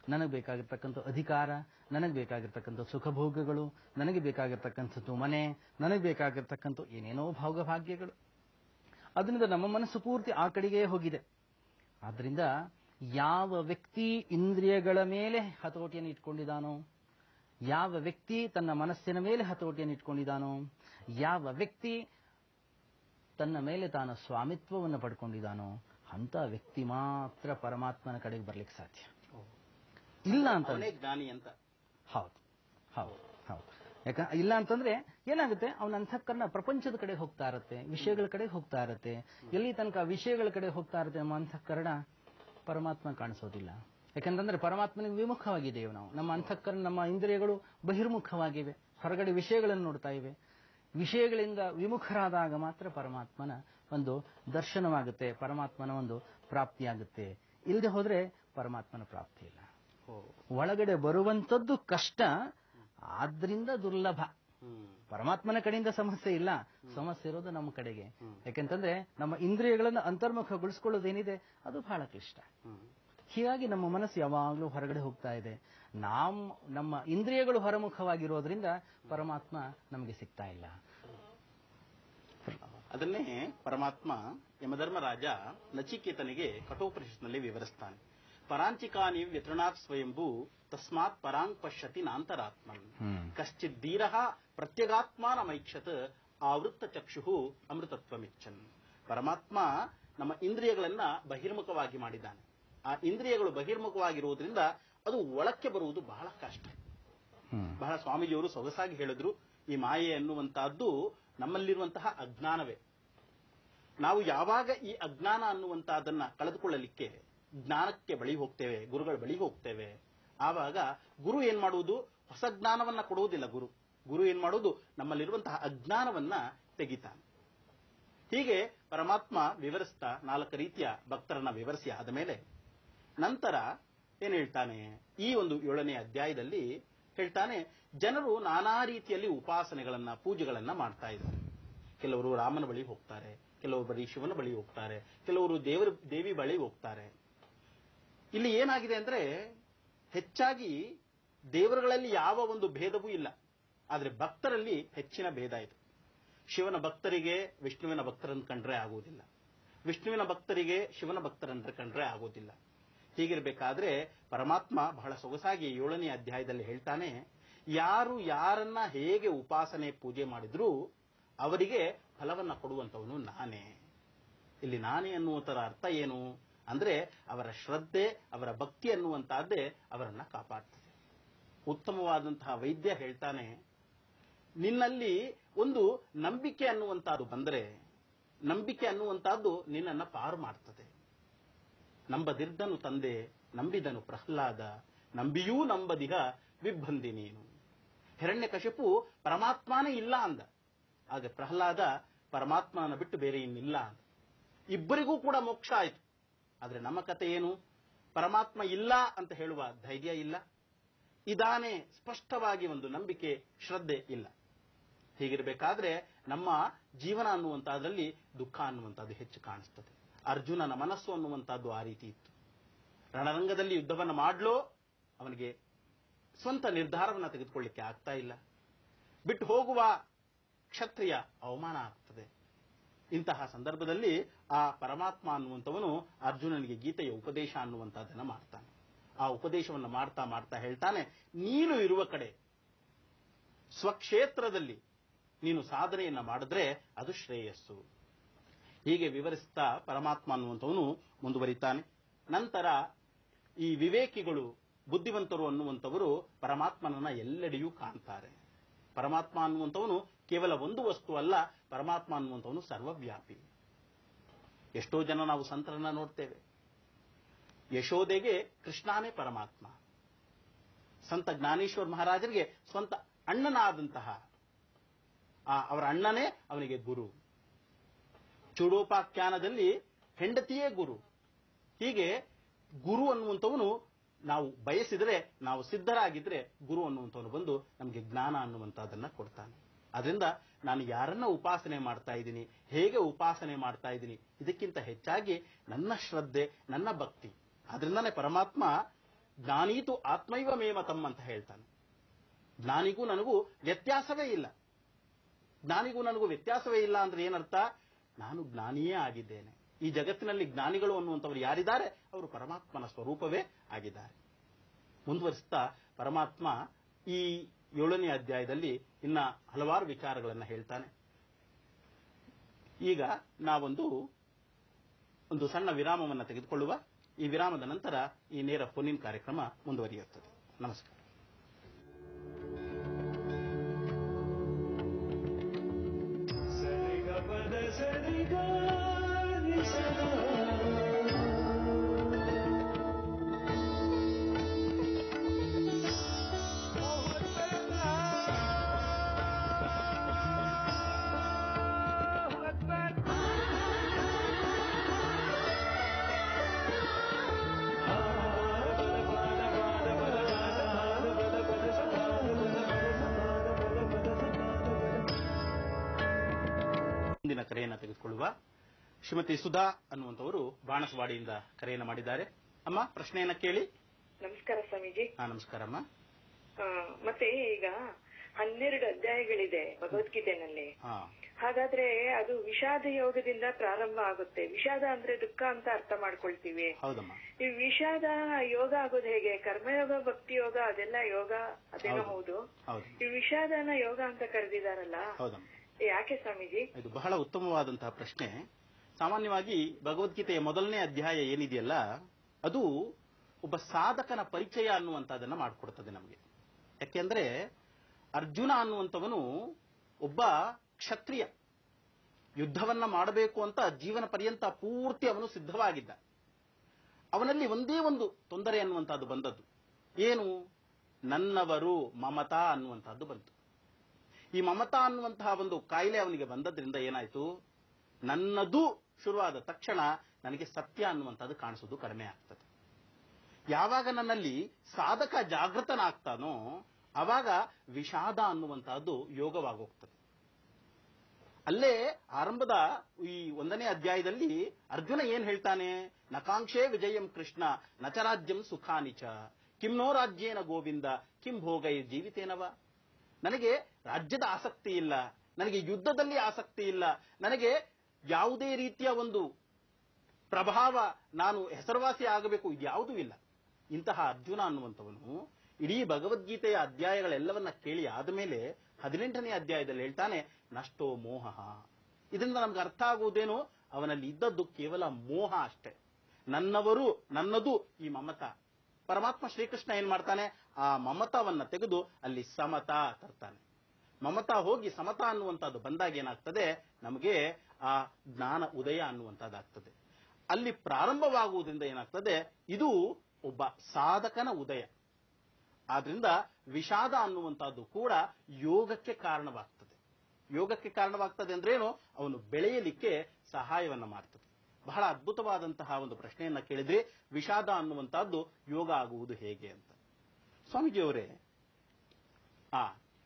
ನನಗೆ ಬೇಕಾಗಿರ್ತಕ್ಕಂಥ ಅಧಿಕಾರ ನನಗೆ ಬೇಕಾಗಿರ್ತಕ್ಕಂಥ ಸುಖಭೋಗಗಳು ನನಗೆ ಬೇಕಾಗಿರ್ತಕ್ಕಂಥದ್ದು ಮನೆ ನನಗೆ ಬೇಕಾಗಿರ್ತಕ್ಕಂಥ ಏನೇನೋ ಭಾಗ್ಯಗಳು ಅದರಿಂದ ನಮ್ಮ ಮನಸ್ಸು ಪೂರ್ತಿ ಆ ಕಡೆಗೆ ಹೋಗಿದೆ ಆದ್ರಿಂದ ಯಾವ ವ್ಯಕ್ತಿ ಇಂದ್ರಿಯಗಳ ಮೇಲೆ ಹತೋಟಿಯನ್ನು ಇಟ್ಕೊಂಡಿದ್ದಾನೋ ಯಾವ ವ್ಯಕ್ತಿ ತನ್ನ ಮನಸ್ಸಿನ ಮೇಲೆ ಹತೋಟಿಯನ್ನು ಇಟ್ಕೊಂಡಿದ್ದಾನೋ ಯಾವ ವ್ಯಕ್ತಿ ತನ್ನ ಮೇಲೆ ತಾನು ಸ್ವಾಮಿತ್ವವನ್ನು ಪಡ್ಕೊಂಡಿದ್ದಾನೋ ಅಂತ ವ್ಯಕ್ತಿ ಮಾತ್ರ ಪರಮಾತ್ಮನ ಕಡೆಗೆ ಬರ್ಲಿಕ್ಕೆ ಸಾಧ್ಯ ಇಲ್ಲ ಅಂತ ಅವನೇ ಜ್ಞಾನಿ ಅಂತ ಹೌದು ಹೌದು ಹೌದು ಯಾಕ ಇಲ್ಲ ಅಂತಂದ್ರೆ ಏನಾಗುತ್ತೆ ಅವನ ಅಂತಃಕರಣ ಪ್ರಪಂಚದ ಕಡೆ ಹೋಗ್ತಾ ಇರತ್ತೆ ವಿಷಯಗಳ ಕಡೆ ಹೋಗ್ತಾ ಇರತ್ತೆ ಎಲ್ಲಿ ತನಕ ವಿಷಯಗಳ ಕಡೆ ಹೋಗ್ತಾ ಇರತ್ತೆ ನಮ್ಮ ಅಂತಃಕರಣ ಪರಮಾತ್ಮ ಕಾಣಿಸೋದಿಲ್ಲ ಯಾಕಂತಂದ್ರೆ ಪರಮಾತ್ಮನಿಗೆ ವಿಮುಖವಾಗಿದ್ದೇವೆ ನಾವು ನಮ್ಮ ಅಂತಃಕರಣ ನಮ್ಮ ಇಂದ್ರಿಯಗಳು ಬಹಿರ್ಮುಖವಾಗಿವೆ ಹೊರಗಡೆ ವಿಷಯಗಳನ್ನು ನೋಡ್ತಾ ಇವೆ ವಿಷಯಗಳಿಂದ ವಿಮುಖರಾದಾಗ ಮಾತ್ರ ಪರಮಾತ್ಮನ ಒಂದು ದರ್ಶನವಾಗುತ್ತೆ ಪರಮಾತ್ಮನ ಒಂದು ಪ್ರಾಪ್ತಿಯಾಗುತ್ತೆ ಇಲ್ಲದೆ ಹೋದ್ರೆ ಪರಮಾತ್ಮನ ಪ್ರಾಪ್ತಿ ಇಲ್ಲ ಒಳಗಡೆ ಬರುವಂತದ್ದು ಕಷ್ಟ ಆದ್ರಿಂದ ದುರ್ಲಭ ಹ್ಮ್ ಪರಮಾತ್ಮನ ಕಡೆಯಿಂದ ಸಮಸ್ಯೆ ಇಲ್ಲ ಸಮಸ್ಯೆ ಇರೋದು ನಮ್ಮ ಕಡೆಗೆ ಯಾಕೆಂತಂದ್ರೆ ನಮ್ಮ ಇಂದ್ರಿಯಗಳನ್ನು ಅಂತರ್ಮುಖಗೊಳಿಸ್ಕೊಳ್ಳೋದೇನಿದೆ ಅದು ಬಹಳ ಕ್ಲಿಷ್ಟ ಹ್ಮ್ ಹೀಗಾಗಿ ನಮ್ಮ ಮನಸ್ಸು ಯಾವಾಗಲೂ ಹೊರಗಡೆ ಹೋಗ್ತಾ ಇದೆ ನಾಮ್ ನಮ್ಮ ಇಂದ್ರಿಯಗಳು ಹೊರಮುಖವಾಗಿರೋದ್ರಿಂದ ಪರಮಾತ್ಮ ನಮಗೆ ಸಿಗ್ತಾ ಇಲ್ಲ ಅದನ್ನೇ ಪರಮಾತ್ಮ ಯಮಧರ್ಮರಾಜ ನಚಿಕೇತನಿಗೆ ಕಠೋಪನಿಷತ್ನಲ್ಲಿ ವಿವರಿಸ್ತಾನೆ ಪರಾಂಚಿಕಾನಿ ವ್ಯತೃಣಾತ್ ಸ್ವಯಂಭೂ ತಸ್ಮಾತ್ ಪರಾಂಗ್ ಪಶ್ಯತಿ ನಾಂತರಾತ್ಮನ್ ಹ್ಮ್. ಕಶ್ಚಿತ್ ಧೀರ ಪ್ರತ್ಯಗಾತ್ಮಾನಮೈಕ್ಷತ್ ಆವೃತ್ತ ಚಕ್ಷು ಅಮೃತತ್ವಮಿಚ್ಚನ್ ಪರಮಾತ್ಮ ನಮ್ಮ ಇಂದ್ರಿಯಗಳನ್ನ ಬಹಿರ್ಮುಖವಾಗಿ ಮಾಡಿದ್ದಾನೆ ಆ ಇಂದ್ರಿಯಗಳು ಬಹಿರ್ಮುಖವಾಗಿರುವುದರಿಂದ ಅದು ಒಳಕ್ಕೆ ಬರುವುದು ಬಹಳ ಕಷ್ಟ ಹ್ಮ್ ಬಹಳ ಸ್ವಾಮೀಜಿಯವರು ಸೊಗಸಾಗಿ ಹೇಳಿದ್ರು ಈ ಮಾಯೆ ಅನ್ನುವಂತಹದ್ದು ನಮ್ಮಲ್ಲಿರುವಂತಹ ಅಜ್ಞಾನವೇ ನಾವು ಯಾವಾಗ ಈ ಅಜ್ಞಾನ ಅನ್ನುವಂತಹದನ್ನ ಕಳೆದುಕೊಳ್ಳಲಿಕ್ಕೆ ಜ್ಞಾನಕ್ಕೆ ಬಳಿ ಹೋಗ್ತೇವೆ ಗುರುಗಳ ಬಳಿ ಹೋಗ್ತೇವೆ ಆವಾಗ ಗುರು ಏನ್ ಮಾಡುವುದು ಹೊಸ ಜ್ಞಾನವನ್ನ ಕೊಡುವುದಿಲ್ಲ ಗುರು ಗುರು ಏನ್ ಮಾಡುವುದು ನಮ್ಮಲ್ಲಿರುವಂತಹ ಅಜ್ಞಾನವನ್ನ ತೆಗಿತಾನೆ ಹೀಗೆ ಪರಮಾತ್ಮ ವಿವರಿಸ್ತಾ ನಾಲ್ಕು ರೀತಿಯ ಭಕ್ತರನ್ನ ವಿವರಿಸಿ ಆದ ಮೇಲೆ ನಂತರ ಏನ್ ಹೇಳ್ತಾನೆ ಈ ಒಂದು ಏಳನೇ ಅಧ್ಯಾಯದಲ್ಲಿ ಹೇಳ್ತಾನೆ ಜನರು ನಾನಾ ರೀತಿಯಲ್ಲಿ ಉಪಾಸನೆಗಳನ್ನ ಪೂಜೆಗಳನ್ನ ಮಾಡ್ತಾ ಇದ್ದಾರೆ ಕೆಲವರು ರಾಮನ ಬಳಿ ಹೋಗ್ತಾರೆ ಕೆಲವರು ಬರೀ ಶಿವನ ಬಳಿ ಹೋಗ್ತಾರೆ ಕೆಲವರು ದೇವರ ದೇವಿ ಬಳಿ ಹೋಗ್ತಾರೆ ಇಲ್ಲಿ ಏನಾಗಿದೆ ಅಂದ್ರೆ ಹೆಚ್ಚಾಗಿ ದೇವರುಗಳಲ್ಲಿ ಯಾವ ಒಂದು ಭೇದವೂ ಇಲ್ಲ ಆದ್ರೆ ಭಕ್ತರಲ್ಲಿ ಹೆಚ್ಚಿನ ಭೇದ ಇದೆ ಶಿವನ ಭಕ್ತರಿಗೆ ವಿಷ್ಣುವಿನ ಭಕ್ತರನ್ನು ಕಂಡ್ರೆ ಆಗುವುದಿಲ್ಲ ವಿಷ್ಣುವಿನ ಭಕ್ತರಿಗೆ ಶಿವನ ಭಕ್ತರನ್ನು ಕಂಡ್ರೆ ಆಗುವುದಿಲ್ಲ ಹೀಗಿರಬೇಕಾದ್ರೆ ಪರಮಾತ್ಮ ಬಹಳ ಸೊಗಸಾಗಿ ಏಳನೇ ಅಧ್ಯಾಯದಲ್ಲಿ ಹೇಳ್ತಾನೆ ಯಾರು ಯಾರನ್ನ ಹೇಗೆ ಉಪಾಸನೆ ಪೂಜೆ ಮಾಡಿದ್ರೂ ಅವರಿಗೆ ಫಲವನ್ನ ಕೊಡುವಂತವನು ನಾನೇ ಇಲ್ಲಿ ನಾನೇ ಅನ್ನುವಂತರ ಅರ್ಥ ಏನು ಅಂದ್ರೆ ಅವರ ಶ್ರದ್ಧೆ ಅವರ ಭಕ್ತಿ ಅನ್ನುವಂತಹದ್ದೇ ಅವರನ್ನ ಕಾಪಾಡ್ತದೆ ಉತ್ತಮವಾದಂತಹ ವೈದ್ಯ ಹೇಳ್ತಾನೆ ನಿನ್ನಲ್ಲಿ ಒಂದು ನಂಬಿಕೆ ಅನ್ನುವಂತಹದ್ದು ಬಂದರೆ ನಂಬಿಕೆ ಅನ್ನುವಂತಹದ್ದು ನಿನ್ನನ್ನ ಪಾರು ಮಾಡ್ತದೆ ನಂಬದಿರ್ದನು ತಂದೆ ನಂಬಿದನು ಪ್ರಹ್ಲಾದ ನಂಬಿಯೂ ನಂಬದಿಹ ವಿಬ್ಬಂದಿ ನೀನು ಹಿರಣ್ಯಕಶಿಪು ಪರಮಾತ್ಮನೇ ಇಲ್ಲ ಅಂದ ಆಗ ಪ್ರಹ್ಲಾದ ಪರಮಾತ್ಮನ ಬಿಟ್ಟು ಬೇರೆ ಇನ್ನಿಲ್ಲ ಅಂದ ಇಬ್ಬರಿಗೂ ಕೂಡ ಮೋಕ್ಷ ಆಯಿತು ಆದ್ರೆ ನಮ್ಮ ಕತೆ ಏನು ಪರಮಾತ್ಮ ಇಲ್ಲ ಅಂತ ಹೇಳುವ ಧೈರ್ಯ ಇಲ್ಲ ಇದಾನೆ ಸ್ಪಷ್ಟವಾಗಿ ಒಂದು ನಂಬಿಕೆ ಶ್ರದ್ಧೆ ಇಲ್ಲ ಹೀಗಿರಬೇಕಾದ್ರೆ ನಮ್ಮ ಜೀವನ ಅನ್ನುವಂತಹದ್ರಲ್ಲಿ ದುಃಖ ಅನ್ನುವಂಥದ್ದು ಹೆಚ್ಚು ಕಾಣಿಸ್ತದೆ ಅರ್ಜುನನ ಮನಸ್ಸು ಅನ್ನುವಂಥದ್ದು ಆ ರೀತಿ ಇತ್ತು ರಣರಂಗದಲ್ಲಿ ಯುದ್ಧವನ್ನು ಮಾಡ್ಲೋ ಅವನಿಗೆ ಸ್ವಂತ ನಿರ್ಧಾರವನ್ನು ತೆಗೆದುಕೊಳ್ಳಿಕ್ಕೆ ಆಗ್ತಾ ಇಲ್ಲ ಬಿಟ್ಟು ಹೋಗುವ ಕ್ಷತ್ರಿಯ ಅವಮಾನ ಆಗ್ತದೆ ಇಂತಹ ಸಂದರ್ಭದಲ್ಲಿ ಆ ಪರಮಾತ್ಮ ಅನ್ನುವಂಥವನು ಅರ್ಜುನನಿಗೆ ಗೀತೆಯ ಉಪದೇಶ ಅನ್ನುವಂಥದ್ದನ್ನ ಮಾಡ್ತಾನೆ ಆ ಉಪದೇಶವನ್ನು ಮಾಡ್ತಾ ಮಾಡ್ತಾ ಹೇಳ್ತಾನೆ ನೀನು ಇರುವ ಕಡೆ ಸ್ವಕ್ಷೇತ್ರದಲ್ಲಿ ನೀನು ಸಾಧನೆಯನ್ನ ಮಾಡಿದ್ರೆ ಅದು ಶ್ರೇಯಸ್ಸು ಹೀಗೆ ವಿವರಿಸ್ತಾ ಪರಮಾತ್ಮ ಅನ್ನುವಂಥವನು ಮುಂದುವರಿತಾನೆ ನಂತರ ಈ ವಿವೇಕಿಗಳು ಬುದ್ಧಿವಂತರು ಅನ್ನುವಂಥವರು ಪರಮಾತ್ಮನನ್ನ ಎಲ್ಲೆಡೆಯೂ ಕಾಣ್ತಾರೆ ಪರಮಾತ್ಮ ಅನ್ನುವಂಥವನು ಕೇವಲ ಒಂದು ವಸ್ತು ಅಲ್ಲ ಪರಮಾತ್ಮ ಅನ್ನುವಂಥವನು ಸರ್ವವ್ಯಾಪಿ ಎಷ್ಟೋ ಜನ ನಾವು ಸಂತರನ್ನ ನೋಡ್ತೇವೆ ಯಶೋದೆಗೆ ಕೃಷ್ಣಾನೇ ಪರಮಾತ್ಮ ಸಂತ ಜ್ಞಾನೇಶ್ವರ ಮಹಾರಾಜರಿಗೆ ಸ್ವಂತ ಅಣ್ಣನಾದಂತಹ ಆ ಅವರ ಅಣ್ಣನೇ ಅವನಿಗೆ ಗುರು ಚೂಡೋಪಾಖ್ಯಾನದಲ್ಲಿ ಹೆಂಡತಿಯೇ ಗುರು ಹೀಗೆ ಗುರು ಅನ್ನುವಂಥವನು ನಾವು ಬಯಸಿದರೆ ನಾವು ಸಿದ್ಧರಾಗಿದ್ರೆ ಗುರು ಅನ್ನುವಂಥವನು ಬಂದು ನಮಗೆ ಜ್ಞಾನ ಅನ್ನುವಂಥದ್ದನ್ನ ಕೊಡ್ತಾನೆ ಅದರಿಂದ ನಾನು ಯಾರನ್ನ ಉಪಾಸನೆ ಮಾಡ್ತಾ ಇದ್ದೀನಿ ಹೇಗೆ ಉಪಾಸನೆ ಮಾಡ್ತಾ ಇದ್ದೀನಿ ಇದಕ್ಕಿಂತ ಹೆಚ್ಚಾಗಿ ನನ್ನ ಶ್ರದ್ಧೆ ನನ್ನ ಭಕ್ತಿ ಅದರಿಂದನೇ ಪರಮಾತ್ಮ ಜ್ಞಾನೀತು ಆತ್ಮೈವ ಮೇಮತಂ ಅಂತ ಹೇಳ್ತಾನೆ ಜ್ಞಾನಿಗೂ ನನಗೂ ವ್ಯತ್ಯಾಸವೇ ಇಲ್ಲ ಜ್ಞಾನಿಗೂ ನನಗೂ ವ್ಯತ್ಯಾಸವೇ ಇಲ್ಲ ಅಂದ್ರೆ ಏನರ್ಥ ನಾನು ಜ್ಞಾನಿಯೇ ಆಗಿದ್ದೇನೆ ಈ ಜಗತ್ತಿನಲ್ಲಿ ಜ್ಞಾನಿಗಳು ಅನ್ನುವಂಥವ್ರು ಯಾರಿದ್ದಾರೆ ಅವರು ಪರಮಾತ್ಮನ ಸ್ವರೂಪವೇ ಆಗಿದ್ದಾರೆ ಮುಂದುವರಿಸ್ತಾ ಪರಮಾತ್ಮ ಈ ಏಳನೇ ಅಧ್ಯಾಯದಲ್ಲಿ ಇನ್ನ ಹಲವಾರು ವಿಚಾರಗಳನ್ನು ಹೇಳ್ತಾನೆ ಈಗ ನಾವೊಂದು ಒಂದು ಸಣ್ಣ ವಿರಾಮವನ್ನು ತೆಗೆದುಕೊಳ್ಳುವ ಈ ವಿರಾಮದ ನಂತರ ಈ ನೇರ ಫೋನಿನ್ ಕಾರ್ಯಕ್ರಮ ಮುಂದುವರಿಯುತ್ತದೆ ನಮಸ್ಕಾರ ಮುಂದಿನ ಕರೆಯನ್ನು ತೆಗೆದುಕೊಳ್ಳುವ ಶ್ರೀಮತಿ ಸುಧಾ ಅನ್ನುವಂಥವರು ಬಾಣಸವಾಡಿಯಿಂದ ಕರೆಯನ್ನು ಮಾಡಿದ್ದಾರೆ ಅಮ್ಮ ಪ್ರಶ್ನೆಯನ್ನ ಕೇಳಿ ನಮಸ್ಕಾರ ಸ್ವಾಮೀಜಿ ಹಾ ನಮಸ್ಕಾರ ಅಮ್ಮ ಆ, ಮತ್ತೆ ಈಗ ಹನ್ನೆರಡು ಅಧ್ಯಾಯಗಳಿದೆ ಭಗವದ್ಗೀತೆನಲ್ಲಿ ಹಾ ಹಾಗಾದ್ರೆ ಅದು ವಿಷಾದ ಯೋಗದಿಂದ ಪ್ರಾರಂಭ ಆಗುತ್ತೆ ವಿಷಾದ ಅಂದ್ರೆ ದುಃಖ ಅಂತ ಅರ್ಥ ಮಾಡ್ಕೊಳ್ತೀವಿ ಹೌದಮ್ಮ ಈ ವಿಷಾದ ಯೋಗ ಆಗೋದು ಹೇಗೆ ಕರ್ಮಯೋಗ ಭಕ್ತಿ ಯೋಗ ಅದೆಲ್ಲ ಯೋಗ ಅದೇನೋ ಹೌದು. ಹೌದು ಹೌದು ಈ ವಿಷಾದನ ಯೋಗ ಅಂತ ಕರೆದಿದಾರಲ್ಲ ಹೌದಮ್ಮ ಯಾಕೆ ಸ್ವಾಮೀಜಿ ಇದು ಬಹಳ ಉತ್ತಮವಾದಂತಹ ಪ್ರಶ್ನೆ ಸಾಮಾನ್ಯವಾಗಿ ಭಗವದ್ಗೀತೆಯ ಮೊದಲನೇ ಅಧ್ಯಾಯ ಏನಿದೆಯಲ್ಲ ಅದು ಒಬ್ಬ ಸಾಧಕನ ಪರಿಚಯ ಅನ್ನುವಂಥದ್ದನ್ನ ಮಾಡಿಕೊಡ್ತದೆ ನಮಗೆ ಯಾಕೆಂದ್ರೆ ಅರ್ಜುನ ಅನ್ನುವಂಥವನು ಒಬ್ಬ ಕ್ಷತ್ರಿಯ ಯುದ್ಧವನ್ನ ಮಾಡಬೇಕು ಅಂತ ಜೀವನ ಪರ್ಯಂತ ಪೂರ್ತಿ ಅವನು ಸಿದ್ಧವಾಗಿದ್ದ ಅವನಲ್ಲಿ ಒಂದೇ ಒಂದು ತೊಂದರೆ ಅನ್ನುವಂಥದ್ದು ಬಂದದ್ದು ಏನು ನನ್ನವರು ಮಮತಾ ಅನ್ನುವಂಥದ್ದು ಬಂತು ಈ ಮಮತಾ ಅನ್ನುವಂತಹ ಒಂದು ಕಾಯಿಲೆ ಅವನಿಗೆ ಬಂದದ್ರಿಂದ ಏನಾಯ್ತು ನನ್ನದು ಶುರುವಾದ ತಕ್ಷಣ ನನಗೆ ಸತ್ಯ ಅನ್ನುವಂಥದ್ದು ಕಾಣಿಸೋದು ಕಡಿಮೆ ಆಗ್ತದೆ ಯಾವಾಗ ನನ್ನಲ್ಲಿ ಸಾಧಕ ಜಾಗೃತನಾಗ್ತಾನೋ ಆವಾಗ ವಿಷಾದ ಅನ್ನುವಂತಹದ್ದು ಯೋಗವಾಗೋಗ್ತದೆ ಅಲ್ಲೇ ಆರಂಭದ ಈ ಒಂದನೇ ಅಧ್ಯಾಯದಲ್ಲಿ ಅರ್ಜುನ ಏನ್ ಹೇಳ್ತಾನೆ ನಕಾಂಕ್ಷೇ ವಿಜಯಂ ಕೃಷ್ಣ ನಚರಾಜ್ಯಂ ಸುಖಾನಿಚ ಕಿಮ್ನೋ ರಾಜ್ಯೇನ ಗೋವಿಂದ ಕಿಂ ಭೋಗೈ ಜೀವಿತೇನವ ನನಗೆ ರಾಜ್ಯದ ಆಸಕ್ತಿ ಇಲ್ಲ ನನಗೆ ಯುದ್ಧದಲ್ಲಿ ಆಸಕ್ತಿ ಇಲ್ಲ ನನಗೆ ಯಾವುದೇ ರೀತಿಯ ಒಂದು ಪ್ರಭಾವ ನಾನು ಹೆಸರುವಾಸಿ ಆಗಬೇಕು ಇದ್ಯಾವುದೂ ಇಲ್ಲ ಇಂತಹ ಅರ್ಜುನ ಅನ್ನುವಂಥವನು ಇಡೀ ಭಗವದ್ಗೀತೆಯ ಅಧ್ಯಾಯಗಳೆಲ್ಲವನ್ನ ಕೇಳಿ ಆದಮೇಲೆ ಹದಿನೆಂಟನೇ ಅಧ್ಯಾಯದಲ್ಲಿ ಹೇಳ್ತಾನೆ ನಷ್ಟೋ ಮೋಹ ಇದರಿಂದ ನಮ್ಗೆ ಅರ್ಥ ಆಗುವುದೇನು ಅವನಲ್ಲಿ ಇದ್ದದ್ದು ಕೇವಲ ಮೋಹ ಅಷ್ಟೇ ನನ್ನವರು ನನ್ನದು ಈ ಮಮತ ಪರಮಾತ್ಮ ಶ್ರೀಕೃಷ್ಣ ಏನ್ ಮಾಡ್ತಾನೆ ಆ ಮಮತವನ್ನ ತೆಗೆದು ಅಲ್ಲಿ ಸಮತಾ ತರ್ತಾನೆ ಮಮತಾ ಹೋಗಿ ಸಮತಾ ಅನ್ನುವಂಥದ್ದು ಬಂದಾಗ ಏನಾಗ್ತದೆ ನಮಗೆ ಆ ಜ್ಞಾನ ಉದಯ ಅನ್ನುವಂಥದ್ದಾಗ್ತದೆ ಅಲ್ಲಿ ಪ್ರಾರಂಭವಾಗುವುದರಿಂದ ಏನಾಗ್ತದೆ ಇದು ಒಬ್ಬ ಸಾಧಕನ ಉದಯ ಆದ್ರಿಂದ ವಿಷಾದ ಅನ್ನುವಂಥದ್ದು ಕೂಡ ಯೋಗಕ್ಕೆ ಕಾರಣವಾಗ್ತದೆ ಯೋಗಕ್ಕೆ ಕಾರಣವಾಗ್ತದೆ ಅಂದ್ರೇನು ಅವನು ಬೆಳೆಯಲಿಕ್ಕೆ ಸಹಾಯವನ್ನ ಮಾಡ್ತದೆ ಬಹಳ ಅದ್ಭುತವಾದಂತಹ ಒಂದು ಪ್ರಶ್ನೆಯನ್ನ ಕೇಳಿದ್ರೆ ವಿಷಾದ ಅನ್ನುವಂತಹದ್ದು ಯೋಗ ಆಗುವುದು ಹೇಗೆ ಅಂತ ಸ್ವಾಮೀಜಿಯವರೇ ಆ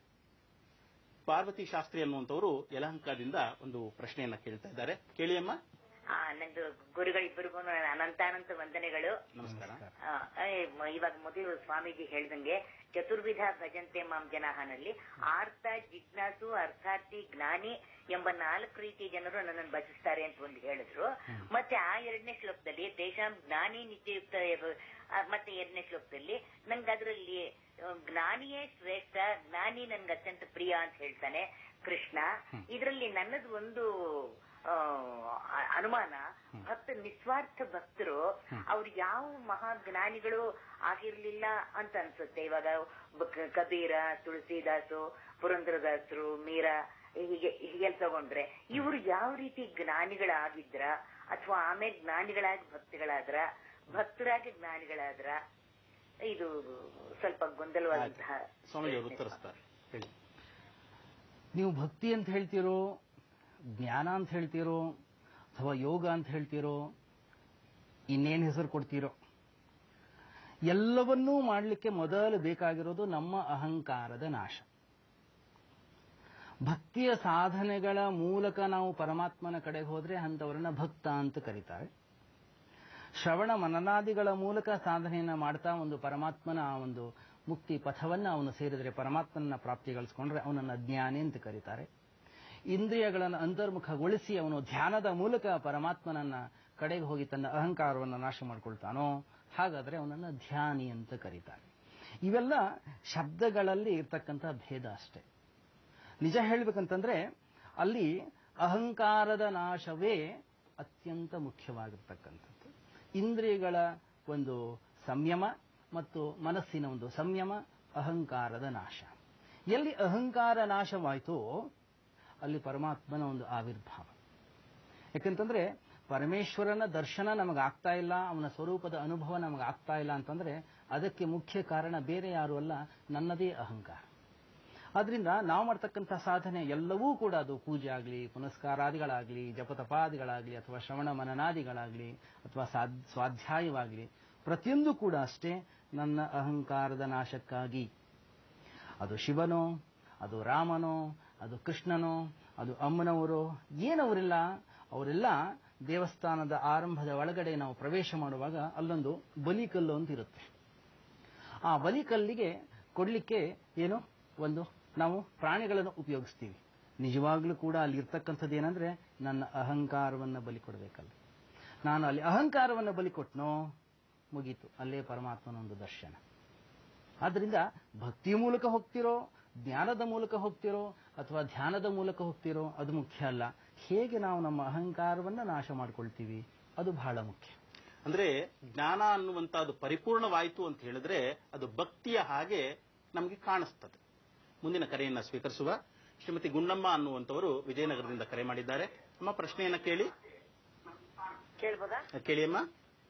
ಪಾರ್ವತಿ ಶಾಸ್ತ್ರಿ ಅನ್ನುವಂಥವರು ಯಲಹಂಕದಿಂದ ಒಂದು ಪ್ರಶ್ನೆಯನ್ನ ಕೇಳ್ತಾ ಇದ್ದಾರೆ ಕೇಳಿಯಮ್ಮ ಆ, ನಂದು ಗುರುಗಳಿಬ್ಬರಿಗೂ ನನ್ನ ಅನಂತಾನಂತ ವಂದನೆಗಳು ನಮಸ್ಕಾರ ಆ, ಏ, ಮ- ಇವಾಗ ಮೊದಲು ಸ್ವಾಮೀಜಿ ಹೇಳ್ದಂಗೆ ಚತುರ್ವಿಧ ಭಜಂತೆ ಮಾಂ ಜನಾಹನಲ್ಲಿ ಆರ್ಥ ಜಿಜ್ಞಾಸು ಅರ್ಥಾರ್ಥಿ ಜ್ಞಾನಿ ಎಂಬ ನಾಲ್ಕು ರೀತಿಯ ಜನರು ನನ್ನನ್ನು ಭಜಿಸ್ತಾರೆ ಅಂತ ಒಂದು ಹೇಳಿದ್ರು ಮತ್ತೆ ಆ ಎರಡನೇ ಶ್ಲೋಕದಲ್ಲಿ ದೇಶಾಂ ಜ್ಞಾನಿ ನಿತ್ಯಯುಕ್ತ ಎಬ- ಆ, ಮತ್ತೆ ಎರಡನೇ ಶ್ಲೋಕದಲ್ಲಿ ನಂಗೆ ಅದರಲ್ಲಿ ಜ್ಞಾನಿಯೇ ಶ್ರೇಷ್ಠ ಜ್ಞಾನಿ ನನ್ಗೆ ಅತ್ಯಂತ ಪ್ರಿಯ ಅಂತ ಹೇಳ್ತಾನೆ ಕೃಷ್ಣ ಇದರಲ್ಲಿ ನನ್ನದು ಒಂದು ಆ, ಅ- ಅನುಮಾನ ಭಕ್ತ ನಿಸ್ವಾರ್ಥ ಭಕ್ತರು ಅವ್ರು ಯಾವ ಮಹಾಜ್ಞಾನಿಗಳು ಆಗಿರ್ಲಿಲ್ಲ ಅಂತ ಅನ್ಸುತ್ತೆ ಇವಾಗ ಬ- ಕ- ಕಬೀರ ತುಳಸಿದಾಸು ಪುರಂದರದಾಸರು ಮೀರಾ ಹೀಗೆ ಹೀಗೆ ತಗೊಂಡ್ರೆ ಇವರು ಯಾವ ರೀತಿ ಜ್ಞಾನಿಗಳಾಗಿದ್ರ ಅಥವಾ ಆಮೇಲೆ ಜ್ಞಾನಿಗಳಾಗಿ ಭಕ್ತಿಗಳಾದ್ರ ಭಕ್ತರಾಗಿ ಜ್ಞಾನಿಗಳಾದ್ರ ಇದು ಸ್ವಲ್ಪ ಗೊಂದಲವಾದಂತಹ ಸ್ವಾಮೀಜಿ ಅವರು ಉತ್ತರಿಸ್ತಾರೆ ಹೇಳಿ ನೀವು ಭಕ್ತಿ ಅಂತ ಹೇಳ್ತೀರೋ ಜ್ಞಾನ ಅಂತ ಹೇಳ್ತೀರೋ ಅಥವಾ ಯೋಗ ಅಂತ ಹೇಳ್ತೀರೋ ಇನ್ನೇನು ಹೆಸರು ಕೊಡ್ತೀರೋ ಎಲ್ಲವನ್ನೂ ಮಾಡಲಿಕ್ಕೆ ಮೊದಲು ಬೇಕಾಗಿರೋದು ನಮ್ಮ ಅಹಂಕಾರದ ನಾಶ ಭಕ್ತಿಯ ಸಾಧನೆಗಳ ಮೂಲಕ ನಾವು ಪರಮಾತ್ಮನ ಕಡೆಗೆ ಹೋದ್ರೆ ಅಂಥವರನ್ನ ಭಕ್ತ ಅಂತ ಕರೀತಾರೆ ಶ್ರವಣ ಮನನಾದಿಗಳ ಮೂಲಕ ಸಾಧನೆಯನ್ನ ಮಾಡ್ತಾ ಒಂದು ಪರಮಾತ್ಮನ ಆ ಒಂದು ಮುಕ್ತಿ ಪಥವನ್ನ ಅವನು ಸೇರಿದರೆ ಪರಮಾತ್ಮನ ಪ್ರಾಪ್ತಿಗಳಿಸ್ಕೊಂಡ್ರೆ ಅವನನ್ನ ಜ್ಞಾನಿ ಅಂತ ಕರೀತಾರೆ ಇಂದ್ರಿಯಗಳನ್ನು ಅಂತರ್ಮುಖಗೊಳಿಸಿ ಅವನು ಧ್ಯಾನದ ಮೂಲಕ ಪರಮಾತ್ಮನನ್ನ ಕಡೆಗೆ ಹೋಗಿ ತನ್ನ ಅಹಂಕಾರವನ್ನು ನಾಶ ಮಾಡ್ಕೊಳ್ತಾನೋ ಹಾಗಾದ್ರೆ ಅವನನ್ನ ಧ್ಯಾನಿ ಅಂತ ಕರೀತಾರೆ ಇವೆಲ್ಲ ಶಬ್ದಗಳಲ್ಲಿ ಇರ್ತಕ್ಕಂಥ ಭೇದ ಅಷ್ಟೇ ನಿಜ ಹೇಳ್ಬೇಕಂತಂದ್ರೆ ಅಲ್ಲಿ ಅಹಂಕಾರದ ನಾಶವೇ ಅತ್ಯಂತ ಮುಖ್ಯವಾಗಿರ್ತಕ್ಕಂಥದ್ದು ಇಂದ್ರಿಯಗಳ ಒಂದು ಸಂಯಮ ಮತ್ತು ಮನಸ್ಸಿನ ಒಂದು ಸಂಯಮ ಅಹಂಕಾರದ ನಾಶ ಎಲ್ಲಿ ಅಹಂಕಾರ ನಾಶವಾಯಿತೋ ಅಲ್ಲಿ ಪರಮಾತ್ಮನ ಒಂದು ಆವಿರ್ಭಾವ ಯಾಕಂತಂದ್ರೆ ಪರಮೇಶ್ವರನ ದರ್ಶನ ನಮಗಾಗ್ತಾ ಇಲ್ಲ ಅವನ ಸ್ವರೂಪದ ಅನುಭವ ನಮಗಾಗ್ತಾ ಇಲ್ಲ ಅಂತಂದ್ರೆ ಅದಕ್ಕೆ ಮುಖ್ಯ ಕಾರಣ ಬೇರೆ ಯಾರು ಅಲ್ಲ ನನ್ನದೇ ಅಹಂಕಾರ ಆದ್ರಿಂದ ನಾವು ಮಾಡ್ತಕ್ಕಂಥ ಸಾಧನೆ ಎಲ್ಲವೂ ಕೂಡ ಅದು ಪೂಜೆ ಆಗಲಿ ಪುನಸ್ಕಾರಾದಿಗಳಾಗಲಿ ಜಪತಪಾದಿಗಳಾಗಲಿ ಅಥವಾ ಶ್ರವಣ ಮನನಾದಿಗಳಾಗಲಿ ಅಥವಾ ಸಾದ್- ಸ್ವಾಧ್ಯಾಯವಾಗಲಿ ಪ್ರತಿಯೊಂದು ಕೂಡ ಅಷ್ಟೇ ನನ್ನ ಅಹಂಕಾರದ ನಾಶಕ್ಕಾಗಿ ಅದು ಶಿವನೋ ಅದು ರಾಮನೋ ಅದು ಕೃಷ್ಣನೋ ಅದು ಅಮ್ಮನವರು ಏನವರಿಲ್ಲ ಅವರೆಲ್ಲ ದೇವಸ್ಥಾನದ ಆರಂಭದ ಒಳಗಡೆ ನಾವು ಪ್ರವೇಶ ಮಾಡುವಾಗ ಅಲ್ಲೊಂದು ಬಲಿಕಲ್ಲು ಅಂತ ಇರುತ್ತೆ ಆ ಬಲಿಕಲ್ಲಿಗೆ ಕೊಡ್ಲಿಕ್ಕೆ ಏನು ಒಂದು ನಾವು ಪ್ರಾಣಿಗಳನ್ನು ಉಪಯೋಗಿಸ್ತೀವಿ ನಿಜವಾಗ್ಲೂ ಕೂಡ ಅಲ್ಲಿ ಇರ್ತಕ್ಕಂಥದ್ದು ಏನಂದ್ರೆ ನನ್ನ ಅಹಂಕಾರವನ್ನ ಬಲಿ ಕೊಡಬೇಕಲ್ಲ ನಾನು ಅಲ್ಲಿ ಅಹಂಕಾರವನ್ನು ಬಲಿ ಕೊಟ್ನೋ ಮುಗೀತು ಅಲ್ಲೇ ಪರಮಾತ್ಮನ ಒಂದು ದರ್ಶನ ಆದ್ರಿಂದ ಭಕ್ತಿಯ ಮೂಲಕ ಹೋಗ್ತಿರೋ ಜ್ಞಾನದ ಮೂಲಕ ಹೋಗ್ತಿರೋ ಅಥವಾ ಧ್ಯಾನದ ಮೂಲಕ ಹೋಗ್ತಿರೋ ಅದು ಮುಖ್ಯ ಅಲ್ಲ ಹೇಗೆ ನಾವು ನಮ್ಮ ಅಹಂಕಾರವನ್ನ ನಾಶ ಮಾಡ್ಕೊಳ್ತೀವಿ ಅದು ಬಹಳ ಮುಖ್ಯ ಅಂದ್ರೆ ಜ್ಞಾನ ಅನ್ನುವಂತಹದ್ದು ಪರಿಪೂರ್ಣವಾಯಿತು ಅಂತ ಹೇಳಿದ್ರೆ ಅದು ಭಕ್ತಿಯ ಹಾಗೆ ನಮಗೆ ಕಾಣಿಸ್ತದೆ ಮುಂದಿನ ಕರೆಯನ್ನ ಸ್ವೀಕರಿಸುವ ಶ್ರೀಮತಿ ಗುಂಡಮ್ಮ ಅನ್ನುವಂಥವರು ವಿಜಯನಗರದಿಂದ ಕರೆ ಮಾಡಿದ್ದಾರೆ ಅಮ್ಮ ಪ್ರಶ್ನೆಯನ್ನ ಕೇಳಿ ಕೇಳ್ಬೋದಾ ಕೇಳಿ ಅಮ್ಮ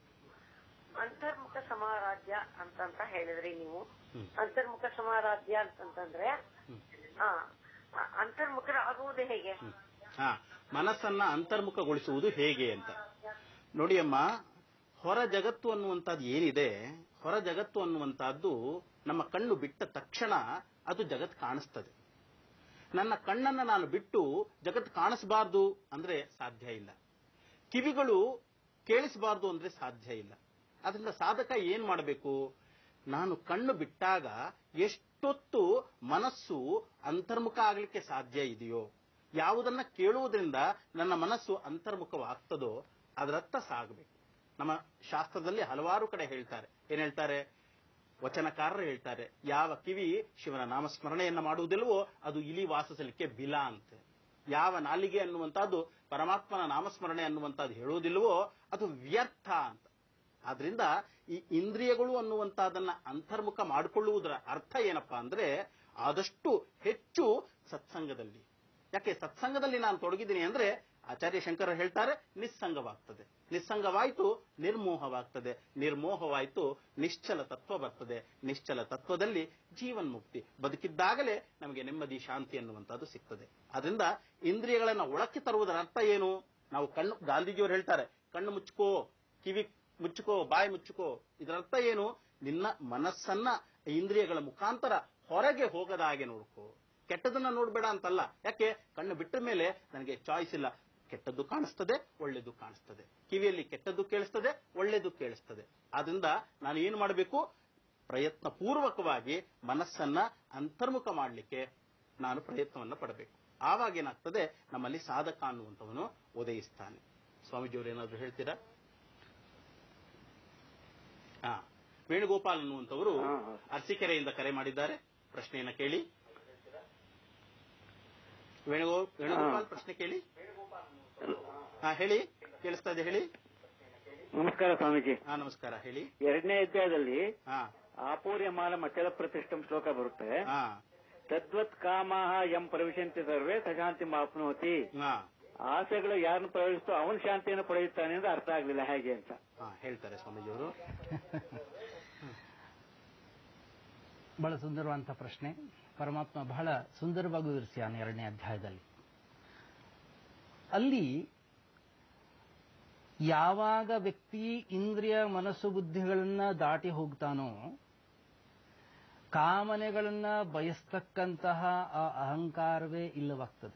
ಅಂತರ್ಮುಖ ಸಮಾರಾಧ್ಯ ಅಂತಂತ ಹೇಳಿದ್ರಿ ನೀವು ಹ್ಮ್. ಅಂತರ್ಮುಖ ಸಮಾರಾಧ್ಯ ಅಂತಂತಂದ್ರೆ ಆ ಆ, ಅಂತರ್ಮುಖರಾಗುವುದು ಹೇಗೆ ಹ್ಮ್. ಹಾ ಮನಸ್ಸನ್ನ ಅಂತರ್ಮುಖಗೊಳಿಸುವುದು ಹೇಗೆ ಅಂತ ನೋಡಿ ಅಮ್ಮ ಹೊರ ಜಗತ್ತು ಅನ್ನುವಂಥದ್ದು ಏನಿದೆ ಹೊರ ಜಗತ್ತು ಅನ್ನುವಂತಹದ್ದು ನಮ್ಮ ಕಣ್ಣು ಬಿಟ್ಟ ತಕ್ಷಣ ಅದು ಜಗತ್ ಕಾಣಿಸ್ತದೆ ನನ್ನ ಕಣ್ಣನ್ನ ನಾನು ಬಿಟ್ಟು ಜಗತ್ ಕಾಣಿಸಬಾರ್ದು ಅಂದ್ರೆ ಸಾಧ್ಯ ಇಲ್ಲ ಕಿವಿಗಳು ಕೇಳಿಸಬಾರ್ದು ಅಂದ್ರೆ ಸಾಧ್ಯ ಇಲ್ಲ ಅದರಿಂದ ಸಾಧಕ ಏನ್ ಮಾಡಬೇಕು ನಾನು ಕಣ್ಣು ಬಿಟ್ಟಾಗ ಎಷ್ಟೊತ್ತು ಮನಸ್ಸು ಅಂತರ್ಮುಖ ಆಗ್ಲಿಕ್ಕೆ ಸಾಧ್ಯ ಇದೆಯೋ ಯಾವುದನ್ನ ಕೇಳುವುದರಿಂದ ನನ್ನ ಮನಸ್ಸು ಅಂತರ್ಮುಖವಾಗ್ತದೋ ಅದರತ್ತ ಸಾಗಬೇಕು ನಮ್ಮ ಶಾಸ್ತ್ರದಲ್ಲಿ ಹಲವಾರು ಕಡೆ ಹೇಳ್ತಾರೆ ಏನ್ ಹೇಳ್ತಾರೆ ವಚನಕಾರರು ಹೇಳ್ತಾರೆ ಯಾವ ಕಿವಿ ಶಿವನ ನಾಮಸ್ಮರಣೆಯನ್ನ ಮಾಡುವುದಿಲ್ವೋ ಅದು ಇಲಿ ವಾಸಿಸಲಿಕ್ಕೆ ಬಿಲ ಅಂತೆ ಯಾವ ನಾಲಿಗೆ ಅನ್ನುವಂಥದ್ದು ಪರಮಾತ್ಮನ ನಾಮಸ್ಮರಣೆ ಅನ್ನುವಂಥದ್ದು ಹೇಳುವುದಿಲ್ವೋ ಅದು ವ್ಯರ್ಥ ಅಂತ ಆದ್ರಿಂದ ಈ ಇಂದ್ರಿಯಗಳು ಅನ್ನುವಂತಹದನ್ನ ಅಂತರ್ಮುಖ ಮಾಡಿಕೊಳ್ಳುವುದರ ಅರ್ಥ ಏನಪ್ಪಾ ಅಂದ್ರೆ ಆದಷ್ಟು ಹೆಚ್ಚು ಸತ್ಸಂಗದಲ್ಲಿ ಯಾಕೆ ಸತ್ಸಂಗದಲ್ಲಿ ನಾನು ತೊಡಗಿದ್ದೀನಿ ಅಂದ್ರೆ ಆಚಾರ್ಯ ಶಂಕರ ಹೇಳ್ತಾರೆ ನಿಸ್ಸಂಗವಾಗ್ತದೆ ನಿಸ್ಸಂಗವಾಯಿತು ನಿರ್ಮೋಹವಾಗ್ತದೆ ನಿರ್ಮೋಹವಾಯಿತು ನಿಶ್ಚಲ ತತ್ವ ಬರ್ತದೆ ನಿಶ್ಚಲ ತತ್ವದಲ್ಲಿ ಜೀವನ್ಮುಕ್ತಿ ಬದುಕಿದ್ದಾಗಲೇ ನಮಗೆ ನೆಮ್ಮದಿ ಶಾಂತಿ ಅನ್ನುವಂಥದ್ದು ಸಿಗ್ತದೆ ಅದರಿಂದ ಇಂದ್ರಿಯಗಳನ್ನ ಒಳಕ್ಕೆ ತರುವುದರ ಅರ್ಥ ಏನು ನಾವು ಕಣ್ಣು ಗಾಂಧೀಜಿಯವರು ಹೇಳ್ತಾರೆ ಕಣ್ಣು ಮುಚ್ಕೋ ಕಿವಿ ಮುಚ್ಚುಕೋ ಬಾಯಿ ಮುಚ್ಚುಕೋ ಇದರ ಅರ್ಥ ಏನು ನಿನ್ನ ಮನಸ್ಸನ್ನ ಇಂದ್ರಿಯಗಳ ಮುಖಾಂತರ ಹೊರಗೆ ಹೋಗದ ಹಾಗೆ ನೋಡ್ಕೋ ಕೆಟ್ಟದನ್ನ ನೋಡ್ಬೇಡ ಅಂತಲ್ಲ ಯಾಕೆ ಕಣ್ಣು ಬಿಟ್ಟ ಮೇಲೆ ನನಗೆ ಚಾಯ್ಸ್ ಇಲ್ಲ ಕೆಟ್ಟದ್ದು ಕಾಣಿಸ್ತದೆ ಒಳ್ಳೇದು ಕಾಣಿಸ್ತದೆ ಕಿವಿಯಲ್ಲಿ ಕೆಟ್ಟದ್ದು ಕೇಳಿಸ್ತದೆ ಒಳ್ಳೇದು ಕೇಳಿಸ್ತದೆ ಆದ್ರಿಂದ ನಾನು ಏನು ಮಾಡಬೇಕು ಪ್ರಯತ್ನ ಪೂರ್ವಕವಾಗಿ ಮನಸ್ಸನ್ನ ಅಂತರ್ಮುಖ ಮಾಡಲಿಕ್ಕೆ ನಾನು ಪ್ರಯತ್ನವನ್ನ ಪಡಬೇಕು ಆವಾಗ ಏನಾಗ್ತದೆ ನಮ್ಮಲ್ಲಿ ಸಾಧಕ ಅನ್ನುವಂಥವನು ಉದಯಿಸ್ತಾನೆ ಸ್ವಾಮೀಜಿಯವರು ಏನಾದ್ರು ಹೇಳ್ತೀರಾ ಹಾ ವೇಣುಗೋಪಾಲ್ ಅನ್ನುವಂಥವರು ಅರಸೀಕೆರೆಯಿಂದ ಕರೆ ಮಾಡಿದ್ದಾರೆ ಪ್ರಶ್ನೆಯನ್ನ ಕೇಳಿ ವೇಣುಗೋ ವೇಣುಗೋಪಾಲ್ ಪ್ರಶ್ನೆ ಕೇಳಿ ಹಾ ಹೇಳಿ ಕೇಳಿಸ್ತಾ ಇದೆ ಹೇಳಿ ನಮಸ್ಕಾರ ಸ್ವಾಮೀಜಿ ಹಾ ನಮಸ್ಕಾರ ಹೇಳಿ ಎರಡನೇ ಅಧ್ಯಾಯದಲ್ಲಿ ಹಾ ಆಪೂರ್ಯಮಾನ ಮಚಲ ಪ್ರತಿಷ್ಠಂ ಶ್ಲೋಕ ಬರುತ್ತೆ ಹಾ ತದ್ವತ್ ಕಾಮಾಹ ಎಂ ಪ್ರವಿಶಂತಿ ಸರ್ವೇ ಸಶಾಂತಿ ಮಾಪ್ನೋತಿ ಹಾ ಆಸೆಗಳು ಯಾರನ್ನು ಪ್ರವೇಶಿಸ್ತೋ ಅವನ ಶಾಂತಿಯನ್ನು ಪಡೆಯುತ್ತಾನೆ ಅಂತ ಅರ್ಥ ಆಗ್ಲಿಲ್ಲ ಹೇಗೆ ಅಂತ ಹಾ ಹೇಳ್ತಾರೆ ಸ್ವಾಮೀಜಿಯವರು ಬಹಳ ಸುಂದರವಾದಂಥ ಪ್ರಶ್ನೆ ಪರಮಾತ್ಮ ಬಹಳ ಸುಂದರವಾಗಿ ವಿವರಿಸ್ಯಾನೆ ಎರಡನೇ ಅಧ್ಯಾಯದಲ್ಲಿ ಅಲ್ಲಿ ಯಾವಾಗ ವ್ಯಕ್ತಿ ಇಂದ್ರಿಯ ಮನಸ್ಸು ಬುದ್ಧಿಗಳನ್ನ ದಾಟಿ ಹೋಗ್ತಾನೋ ಕಾಮನೆಗಳನ್ನ ಬಯಸ್ತಕ್ಕಂತಹ ಆ ಅಹಂಕಾರವೇ ಇಲ್ಲವಾಗ್ತದೆ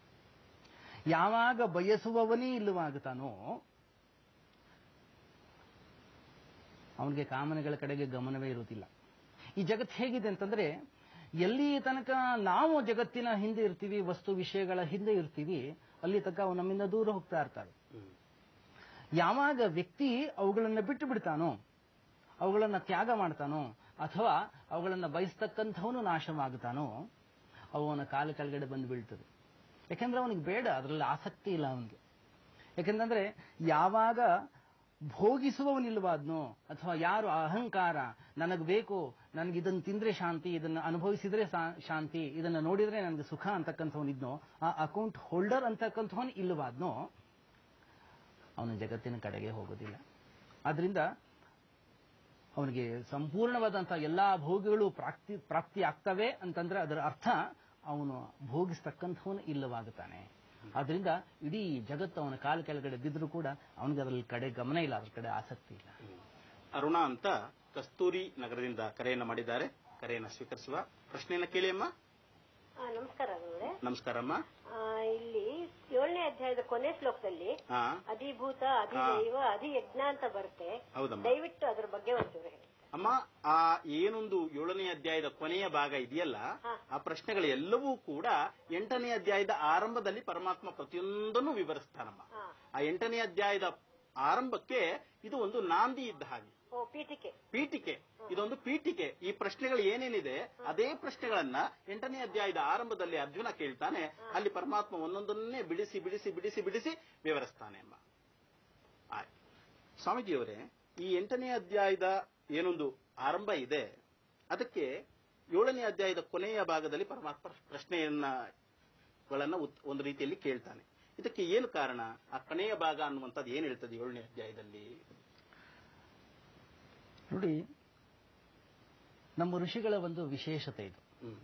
ಯಾವಾಗ ಬಯಸುವವನೇ ಇಲ್ಲವಾಗುತ್ತಾನೋ ಅವನಿಗೆ ಕಾಮನೆಗಳ ಕಡೆಗೆ ಗಮನವೇ ಇರುವುದಿಲ್ಲ ಈ ಜಗತ್ತು ಹೇಗಿದೆ ಅಂತಂದ್ರೆ ಎಲ್ಲಿ ತನಕ ನಾವು ಜಗತ್ತಿನ ಹಿಂದೆ ಇರ್ತೀವಿ ವಸ್ತು ವಿಷಯಗಳ ಹಿಂದೆ ಇರ್ತೀವಿ ಅಲ್ಲಿ ತನಕ ಅವು ನಮ್ಮಿಂದ ದೂರ ಹೋಗ್ತಾ ಇರ್ತಾರೆ ಯಾವಾಗ ವ್ಯಕ್ತಿ ಅವುಗಳನ್ನ ಬಿಟ್ಟು ಬಿಡ್ತಾನೋ ಅವುಗಳನ್ನ ತ್ಯಾಗ ಮಾಡ್ತಾನೋ ಅಥವಾ ಅವುಗಳನ್ನ ಬಯಸ್ತಕ್ಕಂಥವನು ನಾಶವಾಗುತ್ತಾನೋ ಅವನ ಕಾಲ ಕೆಳಗಡೆ ಬಂದು ಬೀಳ್ತದೆ ಯಾಕೆಂದ್ರೆ ಅವನಿಗೆ ಬೇಡ ಅದರಲ್ಲಿ ಆಸಕ್ತಿ ಇಲ್ಲ ಅವನಿಗೆ ಯಾಕೆಂದ್ರೆ ಯಾವಾಗ ಭೋಗಿಸುವವನಿಲ್ವಾದ್ನೋ ಅಥವಾ ಯಾರು ಅಹಂಕಾರ ನನಗೆ ಬೇಕು ನನಗೆ ಇದನ್ನು ತಿಂದ್ರೆ ಶಾಂತಿ ಇದನ್ನು ಅನುಭವಿಸಿದ್ರೆ ಸಾ- ಶಾಂತಿ ಇದನ್ನು ನೋಡಿದ್ರೆ ನನಗೆ ಸುಖ ಅಂತಕ್ಕಂಥವನಿದ್ನೋ ಆ ಅಕೌಂಟ್ ಹೋಲ್ಡರ್ ಅಂತಕ್ಕಂಥವನು ಇಲ್ಲವಾದ್ನೋ ಅವನು ಜಗತ್ತಿನ ಕಡೆಗೆ ಹೋಗೋದಿಲ್ಲ ಆದ್ರಿಂದ ಅವನಿಗೆ ಸಂಪೂರ್ಣವಾದಂತಹ ಎಲ್ಲಾ ಭೋಗಗಳು ಪ್ರಾಪ್ತಿ ಪ್ರಾಪ್ತಿ ಆಗ್ತವೆ ಅಂತಂದ್ರೆ ಅದರ ಅರ್ಥ ಅವನು ಭೋಗಿಸ್ತಕ್ಕಂಥವನು ಇಲ್ಲವಾಗುತ್ತಾನೆ ಆದ್ರಿಂದ ಇಡೀ ಜಗತ್ತು ಅವನ ಕಾಲ ಕೆಳಗಡೆ ಬಿದ್ದರೂ ಕೂಡ ಅವನಿಗೆ ಅದರಲ್ಲಿ ಕಡೆ ಗಮನ ಇಲ್ಲ ಅದ್ರ ಕಡೆ ಆಸಕ್ತಿ ಇಲ್ಲ ಅರುಣಾ ಅಂತ ಕಸ್ತೂರಿ ನಗರದಿಂದ ಕರೆಯನ್ನ ಮಾಡಿದ್ದಾರೆ ಕರೆಯನ್ನ ಸ್ವೀಕರಿಸುವ ಪ್ರಶ್ನೆಯನ್ನ ಕೇಳಿ ಅಮ್ಮ ಆ, ನಮಸ್ಕಾರ ಗುರುಗಳೇ ನಮಸ್ಕಾರಮ್ಮ ಆ, ಇಲ್ಲಿ ಏಳನೇ ಅಧ್ಯಾಯದ ಕೊನೆ ಶ್ಲೋಕದಲ್ಲಿ ಹಾ ಅಧಿಭೂತ ಅಧಿದೈವ ಅಧಿಯಜ್ಞ ಅಂತ ಬರುತ್ತೆ ಹೌದಮ್ಮ ದಯವಿಟ್ಟು ಅದ್ರ ಬಗ್ಗೆ ಒಂಚೂರು ಹೇಳಿ ಅಮ್ಮ ಆ ಏನೊಂದು ಏಳನೇ ಅಧ್ಯಾಯದ ಕೊನೆಯ ಭಾಗ ಇದೆಯಲ್ಲ ಹಾ. ಆ ಪ್ರಶ್ನೆಗಳೆಲ್ಲವೂ ಕೂಡ ಎಂಟನೇ ಅಧ್ಯಾಯದ ಆರಂಭದಲ್ಲಿ ಪರಮಾತ್ಮ ಪ್ರತಿಯೊಂದನ್ನು ವಿವರಿಸ್ತಾನಮ್ಮ ಹಾ. ಆ ಎಂಟನೇ ಅಧ್ಯಾಯದ ಆರಂಭಕ್ಕೆ ಇದು ಒಂದು ನಾಂದಿ ಇದ್ದ ಹಾಗೆ ಓ ಪೀಠಿಕೆ ಪೀಠಿಕೆ ಇದೊಂದು ಪೀಠಿಕೆ ಈ ಪ್ರಶ್ನೆಗಳು ಏನೇನಿದೆ ಅದೇ ಪ್ರಶ್ನೆಗಳನ್ನ ಎಂಟನೇ ಅಧ್ಯಾಯದ ಆರಂಭದಲ್ಲಿ ಅರ್ಜುನ ಕೇಳ್ತಾನೆ ಅಲ್ಲಿ ಪರಮಾತ್ಮ ಒಂದೊಂದನ್ನೇ ಬಿಡಿಸಿ ಬಿಡಿಸಿ ಬಿಡಿಸಿ ಬಿಡಿಸಿ ವಿವರಿಸ್ತಾನೆ ಅಮ್ಮ ಆಯ್ತು ಸ್ವಾಮೀಜಿಯವರೇ ಈ ಎಂಟನೇ ಅಧ್ಯಾಯದ ಏನೊಂದು ಆರಂಭ ಇದೆ ಅದಕ್ಕೆ ಏಳನೇ ಅಧ್ಯಾಯದ ಕೊನೆಯ ಭಾಗದಲ್ಲಿ ಪರಮಾತ್ಮ ಪ್ರಶ್ನೆಯನ್ನ ಗಳನ್ನ ಉತ್- ಒಂದು ರೀತಿಯಲ್ಲಿ ಕೇಳ್ತಾನೆ ಇದಕ್ಕೆ ಏನು ಕಾರಣ ಆ ಕೊನೆಯ ಭಾಗ ಅನ್ನುವಂಥದ್ದು ಏನ್ ಹೇಳ್ತದೆ ಏಳನೇ ಅಧ್ಯಾಯದಲ್ಲಿ ನೋಡಿ ನಮ್ಮ ಋಷಿಗಳ ಒಂದು ವಿಶೇಷತೆ ಇದು ಹ್ಮ್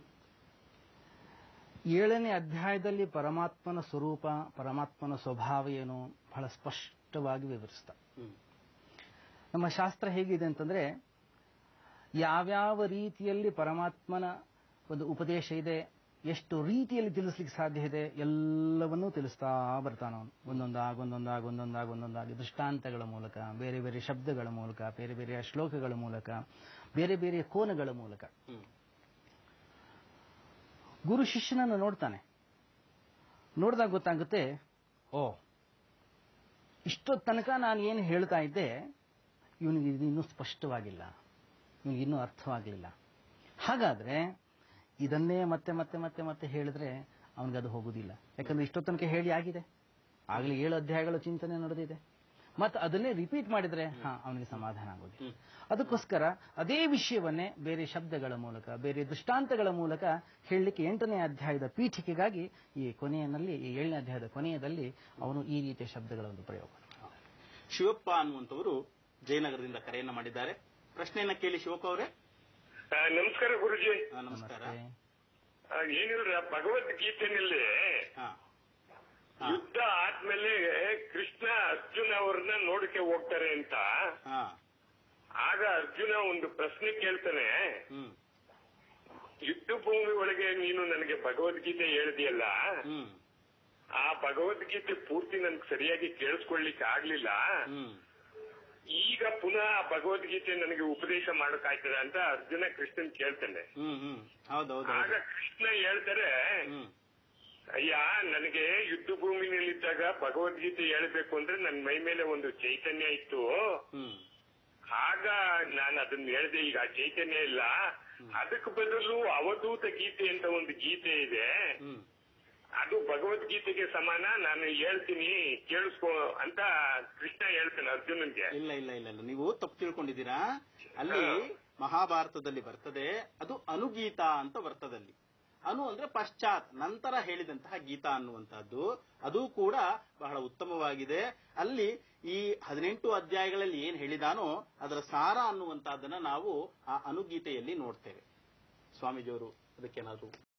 ಏಳನೇ ಅಧ್ಯಾಯದಲ್ಲಿ ಪರಮಾತ್ಮನ ಸ್ವರೂಪ ಪರಮಾತ್ಮನ ಸ್ವಭಾವ ಏನು ಬಹಳ ಸ್ಪಷ್ಟವಾಗಿ ವಿವರಿಸ್ತಾರೆ ಹ್ಮ್ ನಮ್ಮ ಶಾಸ್ತ್ರ ಹೇಗಿದೆ ಅಂತಂದ್ರೆ ಯಾವ್ಯಾವ ರೀತಿಯಲ್ಲಿ ಪರಮಾತ್ಮನ ಒಂದು ಉಪದೇಶ ಇದೆ ಎಷ್ಟು ರೀತಿಯಲ್ಲಿ ತಿಳಿಸ್ಲಿಕ್ಕೆ ಸಾಧ್ಯ ಇದೆ ಎಲ್ಲವನ್ನೂ ತಿಳಿಸ್ತಾ ಬರ್ತಾನವನು ಒಂದೊಂದಾಗಿ ಒಂದೊಂದಾಗಿ ಒಂದೊಂದಾಗಿ ಒಂದೊಂದಾಗಿ ದೃಷ್ಟಾಂತಗಳ ಮೂಲಕ ಬೇರೆ ಬೇರೆ ಶಬ್ದಗಳ ಮೂಲಕ ಬೇರೆ ಬೇರೆ ಶ್ಲೋಕಗಳ ಮೂಲಕ ಬೇರೆ ಬೇರೆ ಕೋನಗಳ ಮೂಲಕ ಹ್ಮ್ ಗುರು ಶಿಷ್ಯನನ್ನು ನೋಡ್ತಾನೆ ನೋಡಿದಾಗ ಗೊತ್ತಾಗುತ್ತೆ ಓ ಇಷ್ಟೊತ್ತು ತನಕ ನಾನು ಏನು ಹೇಳ್ತಾ ಇದ್ದೆ ಇವನಿಗೆ ಇದು ಇನ್ನೂ ಸ್ಪಷ್ಟವಾಗಿಲ್ಲ ಇವನಿಗೆ ಇನ್ನೂ ಅರ್ಥವಾಗಲಿಲ್ಲ ಹಾಗಾದ್ರೆ ಇದನ್ನೇ ಮತ್ತೆ ಮತ್ತೆ ಮತ್ತೆ ಮತ್ತೆ ಹೇಳಿದ್ರೆ ಅವನಿಗೆ ಅದು ಹೋಗುದಿಲ್ಲ ಯಾಕಂದ್ರೆ ಇಷ್ಟೊತ್ತು ತನಕ ಹೇಳಿ ಆಗಿದೆ ಆಗಲೇ ಏಳು ಅಧ್ಯಾಯಗಳ ಚಿಂತನೆ ನಡೆದಿದೆ ಮತ್ತೆ ಅದನ್ನೇ ರಿಪೀಟ್ ಮಾಡಿದ್ರೆ ಹಾ ಅವನಿಗೆ ಸಮಾಧಾನ ಆಗೋದಿಲ್ಲ ಅದಕ್ಕೋಸ್ಕರ ಅದೇ ವಿಷಯವನ್ನೇ ಬೇರೆ ಶಬ್ದಗಳ ಮೂಲಕ ಬೇರೆ ದೃಷ್ಟಾಂತಗಳ ಮೂಲಕ ಹೇಳಲಿಕ್ಕೆ ಎಂಟನೇ ಅಧ್ಯಾಯದ ಪೀಠಿಕೆಗಾಗಿ ಈ ಕೊನೆಯಲ್ಲಿ ಈ ಏಳನೇ ಅಧ್ಯಾಯದ ಕೊನೆಯದಲ್ಲಿ ಅವನು ಈ ರೀತಿಯ ಶಬ್ದಗಳ ಒಂದು ಪ್ರಯೋಗ ಶಿವಪ್ಪ ಅನ್ನುವಂಥವರು ಜಯನಗರದಿಂದ ಕರೆಯನ್ನ ಮಾಡಿದ್ದಾರೆ ಪ್ರಶ್ನೆಯನ್ನ ಕೇಳಿ ಶಿವಪ್ಪ ಅವರೇ ಆ, ನಮಸ್ಕಾರ ಗುರುಜಿ ಆ, ನಮಸ್ಕಾರ ನಮಸ್ತೆ ಆ, ಏನಿಲ್ಲ ಭಗವದ್ಗೀತೆನಲ್ಲಿ ಹಾ ಹಾ. ಯುದ್ಧ ಆದ್ಮೇಲೆ ಕೃಷ್ಣ ಅರ್ಜುನ ಅವ್ರನ್ನ ನೋಡಕ್ಕೆ ಹೋಗ್ತಾರೆ ಅಂತ ಹಾ ಆಗ ಅರ್ಜುನ ಒಂದು ಪ್ರಶ್ನೆ ಕೇಳ್ತಾನೆ ಹ್ಮ್ ಯುದ್ಧ ಭೂಮಿ ಒಳಗೆ ನೀನು ನನಗೆ ಭಗವದ್ಗೀತೆ ಹೇಳ್ದಿಯಲ್ಲ ಹ್ಮ್ ಆ ಭಗವದ್ಗೀತೆ ಪೂರ್ತಿ ನನ್ಗೆ ಸರಿಯಾಗಿ ಕೇಳಿಸ್ಕೊಳ್ಲಿಕ್ಕೆ ಆಗ್ಲಿಲ್ಲ ಹ್ಮ್ ಈಗ ಪುನಃ ಆ ಭಗವದ್ಗೀತೆ ನನಗೆ ಉಪದೇಶ ಮಾಡಕ್ಕಾಯ್ತದ ಅಂತ ಅರ್ಜುನ ಕೃಷ್ಣನ್ ಕೇಳ್ತಾನೆ ಹ್ಮ್ ಹ್ಮ್ ಹೌದೌದು ಆಗ ಕೃಷ್ಣ ಹೇಳ್ತಾರೆ ಹ್ಮ್ ಅಯ್ಯ ನನಗೆ ಯುದ್ಧ ಭೂಮಿನಲ್ಲಿದ್ದಾಗ ಭಗವದ್ಗೀತೆ ಹೇಳ್ಬೇಕು ಅಂದ್ರೆ ನನ್ ಮೈ ಮೇಲೆ ಒಂದು ಚೈತನ್ಯ ಇತ್ತು ಹ್ಮ್ ಆಗ ನಾನು ಅದನ್ನ ಹೇಳ್ದೆ ಈಗ ಆ ಚೈತನ್ಯ ಇಲ್ಲ ಅದಕ್ಕೆ ಬದಲು ಅವಧೂತ ಗೀತೆ ಅಂತ ಒಂದು ಗೀತೆ ಇದೆ ಹ್ಮ್ ಅದು ಭಗವದ್ಗೀತೆಗೆ ಸಮಾನ ನಾನು ಹೇಳ್ತೀನಿ ಕೇಳಿಸ್ಕೊ ಅಂತ ಕೃಷ್ಣ ಹೇಳ್ತಾನೆ ಅರ್ಜುನನ್ಗೆ ಇಲ್ಲ ಇಲ್ಲ ಇಲ್ಲ ಇಲ್ಲ ನೀವು ತಪ್ಪು ತಿಳ್ಕೊಂಡಿದ್ದೀರಾ ಅಲ್ಲಿ ಮಹಾಭಾರತದಲ್ಲಿ ಬರ್ತದೆ ಅದು ಅನುಗೀತ ಅಂತ ಬರ್ತದಲ್ಲಿ ಅನು ಅಂದ್ರೆ ಪಶ್ಚಾತ್ ನಂತರ ಹೇಳಿದಂತಹ ಗೀತಾ ಅನ್ನುವಂತಹದ್ದು ಅದು ಕೂಡ ಬಹಳ ಉತ್ತಮವಾಗಿದೆ ಅಲ್ಲಿ ಈ ಹದಿನೆಂಟು ಅಧ್ಯಾಯಗಳಲ್ಲಿ ಏನ್ ಹೇಳಿದಾನೋ ಅದರ ಸಾರ ಅನ್ನುವಂತಹದ್ದನ್ನ ನಾವು ಆ ಅನುಗೀತೆಯಲ್ಲಿ ನೋಡ್ತೇವೆ ಸ್ವಾಮೀಜಿಯವರು ಅದಕ್ಕೇನಾದ್ರು